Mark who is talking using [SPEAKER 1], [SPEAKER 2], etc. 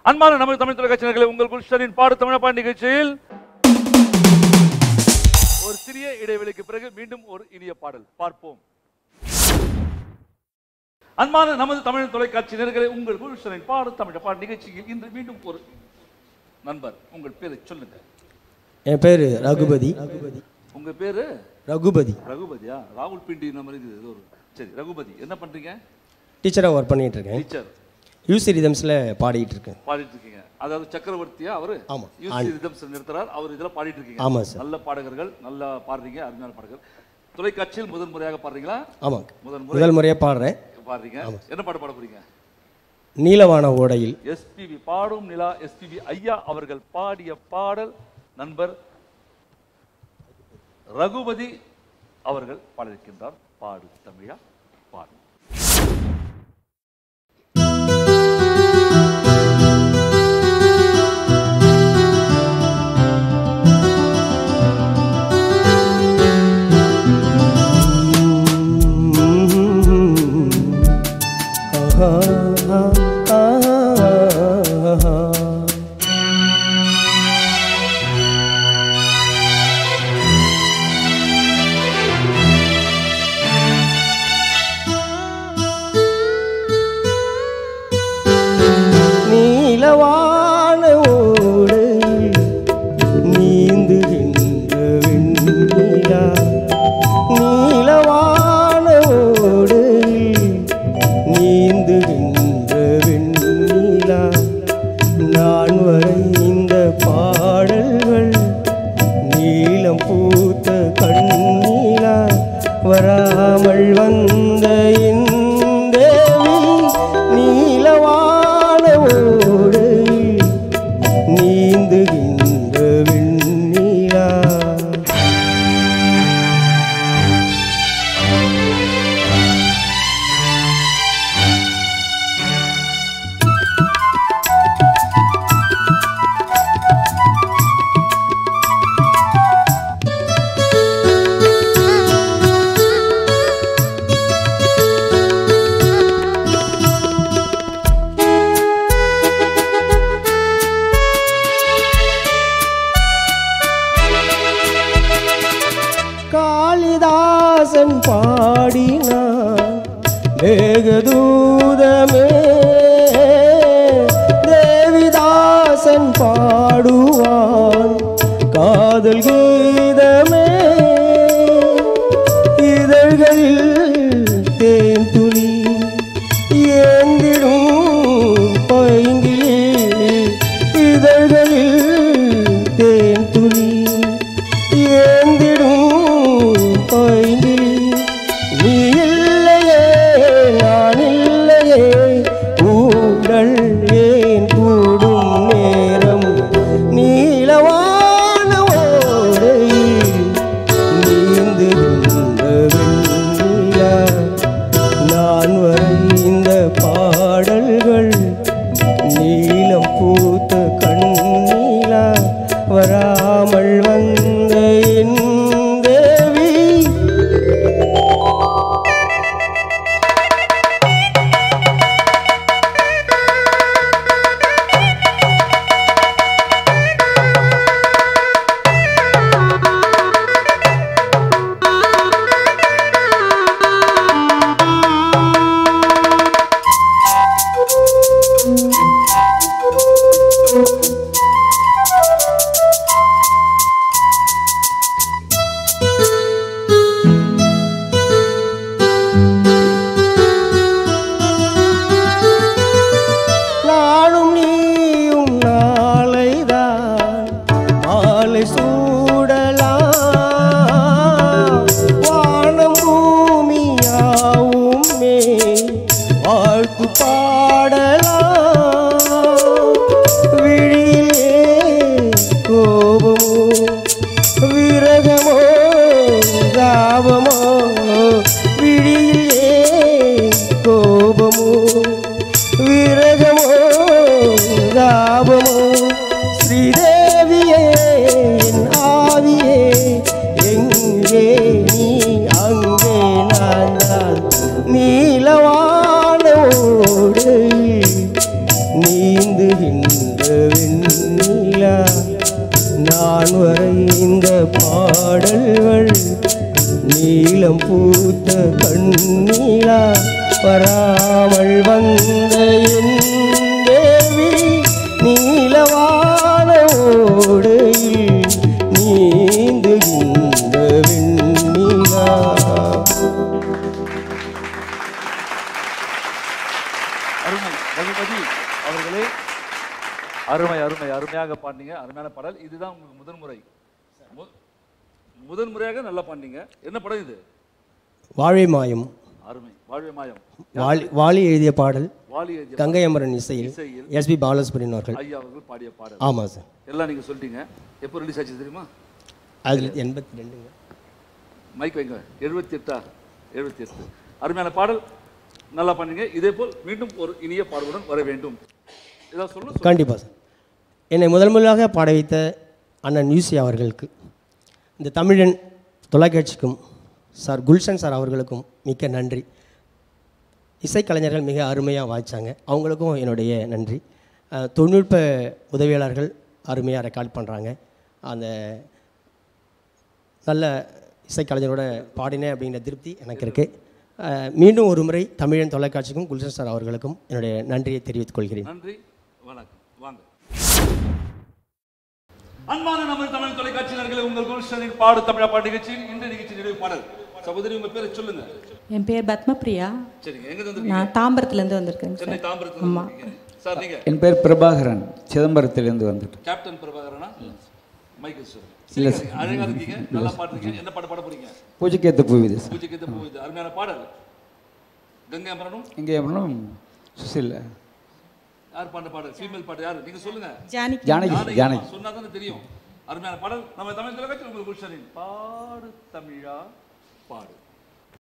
[SPEAKER 1] அன்பான நமது தமிழ் தொலைக்காட்சியர்களை உங்கள் குல்ஷனின் பாடு தமிழப்பா நிகழ்ச்சியில் ஒரு சிறிய இடைவெளிக்கு பிறகு மீண்டும் ஒரு இனிய பாடல் பார்ப்போம் அன்பான நமது தமிழ் தொலைக்காட்சி நேர்களை உங்கள் குல்ஷனின் பாடு தமிழ் பாடு நிகழ்ச்சியில் இன்று மீண்டும் ஒரு நண்பர் உங்கள் பேரை சொல்லுங்க
[SPEAKER 2] என் பேர் ரகுபதி
[SPEAKER 1] உங்க பேரு
[SPEAKER 2] ரகுபதி
[SPEAKER 1] ரகுபதியா ராகுல் பிண்டி இந்த மாதிரி இது ஏதோ ஒரு சரி ரகுபதி என்ன பண்றீங்க
[SPEAKER 2] டீச்சராக ஒர்க் பண்ணிட்டு இருக்கேன்
[SPEAKER 1] டீச்சர்
[SPEAKER 2] யூசி ரிதம்ஸில் பாடிட்டு இருக்கேன்
[SPEAKER 1] பாடிட்டு இருக்கீங்க அதாவது சக்கரவர்த்தியா அவரு
[SPEAKER 2] ஆமா.
[SPEAKER 1] யூசி ரிதம்ஸ் நிறுத்துறார் அவர் இதெல்லாம் பாடிட்டு இருக்கீங்க
[SPEAKER 2] ஆமாம் சார்
[SPEAKER 1] நல்ல பாடகர்கள் நல்லா பாடுறீங்க அருமையான பாடகர்கள் தொலைக்காட்சியில் முதல் முறையாக பாடுறீங்களா
[SPEAKER 2] ஆமாம்
[SPEAKER 1] முதல் முறை
[SPEAKER 2] முதல் முறையாக பாடுறேன்
[SPEAKER 1] பாடுறீங்க என்ன பாட்டு பாட போறீங்க
[SPEAKER 2] நீலவான ஓடையில்
[SPEAKER 1] எஸ்பிபி பாடும் நிலா எஸ்பிபி ஐயா அவர்கள் பாடிய பாடல் நண்பர் ரகுபதி அவர்கள் பாடியிருக்கின்றார் பாடு தமிழா பாடு
[SPEAKER 2] ஆஹா, ஆஹா. நீலவான ஓடையில் நீந்துகின்ற வெண்ணிலா நீலவான ஓடையில் நீந்துகின்ற வெண்ணிலா நான் வரைந்த பாடல்கள் நீலம் பூத்த கண்ணீலா வராமல் வந்த இந்த நீலவான ஓடையில் நீந்துகின்ற வெண்ணிலா காளிதாசன் பாடினான் மேகதூதமே தேவிதாசன் பாடுவான் காதல் கீதமே இதழ்களில் தேன் துளி ஏந்திடும் பைங்கிலே இதழ்களில் தேன் துளி ஏந்திடும் பைங்கிலி நீ இல்லையே நான் இல்லையே ஊடல் ஏன் கூடும் நேரம் நீலவான ஓடையில் நீந்துகின்ற வெண்ணிலா நான் வரைந்த பாடல்கள் நீலம் பூத்த கண்ணீலா வராமல் வந்த என் தேவி நானும் நீயும் நாளைதான் மாலை சூடலாம் வானம் பூமியாவுமே வாழ்த்து பாடலாம் விழியிலே கோபமோ விரகமோ தாபமோ விழியிலே கோபமோ விரகமோ தாபமோ ஸ்ரீதேவியே என் ஆவியே எங்கே நீ அங்கே நான் தான் நீலவான ஓடையில் நீந்துகின்ற நீலம் பூத்த கண்ணீரா வராமல் வந்த என் தேவி நீலவான ஓடையில் நீந்துகின்ற வெண்ணிலா
[SPEAKER 1] அருமை ரகுபதி அவர்களே அருமை அருமை அருமையாக பாடினீங்க அருமையான பாடல் இதுதான் உங்களுக்கு முதல் முறை மு- முதல் முறையாக நல்லா பாடினீங்க என்ன படம் இது
[SPEAKER 2] வாழை மாயம்
[SPEAKER 1] அருமை வாழ்வே மாயம்
[SPEAKER 2] வாலி வாலி எழுதிய பாடல்
[SPEAKER 1] வாலி எழுதிய
[SPEAKER 2] கங்கை அமரன் இசையில்
[SPEAKER 1] இசையில்
[SPEAKER 2] எஸ்பி பாலசுப்ரமணியன் அவர்கள்
[SPEAKER 1] ஐயா அவர்கள் பாடிய பாடல்
[SPEAKER 2] ஆமாம் சார்
[SPEAKER 1] எல்லாம் நீங்க சொல்லிட்டீங்க எப்போ ரிலீஸ் ஆச்சு தெரியுமா
[SPEAKER 2] அது எண்பத்தி ரெண்டுங்க
[SPEAKER 1] மைக் வைங்க எழுபத்தி எட்டா எழுபத்தி எட்டு அருமையான பாடல் நல்லா பண்ணீங்க இதே போல் மீண்டும் ஒரு இனிய பாடலுடன் வர வேண்டும் ஏதாவது சொல்லு
[SPEAKER 2] கண்டிப்பாக சார் என்னை முதல் முதலாக பாட வைத்த அண்ணன் யூசி அவர்களுக்கு இந்த தமிழன் தொலைக்காட்சிக்கும் சார் குல்ஷன் சார் அவர்களுக்கும் மிக்க நன்றி இசைக்கலைஞர்கள் மிக அருமையாக வாய்ச்சாங்க அவங்களுக்கும் என்னுடைய நன்றி அஹ், தொழில்நுட்ப உதவியாளர்கள் அருமையாக ரெக்கார்ட் பண்ணுறாங்க அந்த நல்ல இசைக்கலைஞரோட பாடினேன் அப்படிங்கிற திருப்தி எனக்கு இருக்குது மீண்டும் ஒரு முறை தமிழன் தொலைக்காட்சிக்கும் குல்ஷன் சார் அவர்களுக்கும் என்னுடைய நன்றியை தெரிவித்துக் கொள்கிறேன்
[SPEAKER 1] நன்றி வணக்கம் வாங்க அன்பான நம்ம தமிழ் தொலைக்காட்சியினர்களே உங்கள் குல்ஷனின் பாடு தமிழா பாட்டு நிகழ்ச்சியில் இந்த நிகழ்ச்சி நிறைவு பாடல் சகோதரி உங்க பேரை சொல்லுங்க
[SPEAKER 3] என் பேர் பத்மபிரியா
[SPEAKER 1] சரிங்க எங்க இருந்து
[SPEAKER 3] நான் தாம்பரத்துலேருந்து வந்திருக்கேங்க
[SPEAKER 1] சென்னை
[SPEAKER 3] சார்
[SPEAKER 1] தாம்பரத்துல இருந்து வந்திருக்கீங்க. சார் நீங்க
[SPEAKER 4] என் பேர் பிரபாகரன் சிதம்பரத்திலிருந்து வந்துட்டேன்
[SPEAKER 1] கேப்டன் பிரபாகரனா மைக்கேல் சார் இல்ல அழகா இருக்கீங்க நல்லா பாடுறீங்க என்ன பாட்டு பாட போறீங்க
[SPEAKER 4] பூஜைக்கேத்த பூவிது சார்
[SPEAKER 1] பூஜைக்கு ஏத்த பூ இது அருமையான பாடல் கங்கை அமரனும்
[SPEAKER 4] இங்கே எப்படினும் சுசில்
[SPEAKER 1] யார் பாடுற பாடல் ஃபீமேல் பாட்டு யாரு நீங்க சொல்லுங்க
[SPEAKER 3] ஜானகி
[SPEAKER 4] ஜானகி
[SPEAKER 1] ஜானகி
[SPEAKER 4] ஜானகி
[SPEAKER 1] அம்மா சொன்னா தானே தெரியும் அருமையான பாடல் நம்ம தமிழ் தொலைக்காட்சி உங்களுக்கு குல்ஷனின் பாடு தமிழா பாடு